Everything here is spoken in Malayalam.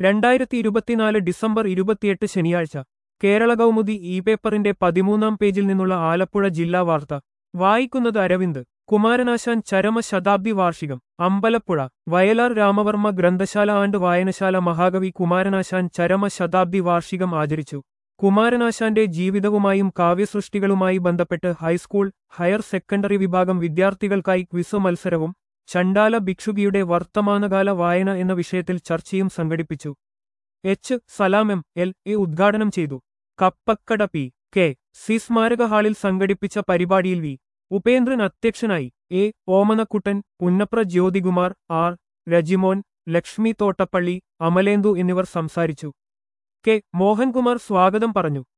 രണ്ടായിരത്തി ഇരുപത്തിനാല് ഡിസംബർ ഇരുപത്തിയെട്ട് ശനിയാഴ്ച കേരള കൗമുദി ഇ പേപ്പറിന്റെ പതിമൂന്നാം പേജിൽ നിന്നുള്ള ആലപ്പുഴ ജില്ലാ വാർത്ത വായിക്കുന്നത് അരവിന്ദ് കുമാരനാശാൻ ചരമ ശതാബ്ദി വാർഷികം അമ്പലപ്പുഴ വയലാർ രാമവർമ്മ ഗ്രന്ഥശാല ആണ്ട് വായനശാല മഹാകവി കുമാരനാശാൻ ചരമ ശതാബ്ദി വാർഷികം ആചരിച്ചു കുമാരനാശാന്റെ ജീവിതവുമായും കാവ്യസൃഷ്ടികളുമായി ബന്ധപ്പെട്ട് ഹൈസ്കൂൾ ഹയർ സെക്കൻഡറി വിഭാഗം വിദ്യാർത്ഥികൾക്കായി ക്വിസ് മത്സരവും ചണ്ടാല ഭിക്ഷുകിയുടെ വർത്തമാനകാല വായന എന്ന വിഷയത്തിൽ ചർച്ചയും സംഘടിപ്പിച്ചു H Salam M L A ഉദ്ഘാടനം ചെയ്തു കപ്പക്കട പി കെ സി സ്മാരക ഹാളിൽ സംഘടിപ്പിച്ച പരിപാടിയിൽ വി ഉപേന്ദ്രൻ അധ്യക്ഷനായി എ ഓമനക്കുട്ടൻ പുന്നപ്ര ജ്യോതികുമാർ ആർ രജിമോൻ ലക്ഷ്മി തോട്ടപ്പള്ളി അമലേന്ദു എന്നിവർ സംസാരിച്ചു കെ മോഹൻകുമാർ സ്വാഗതം പറഞ്ഞു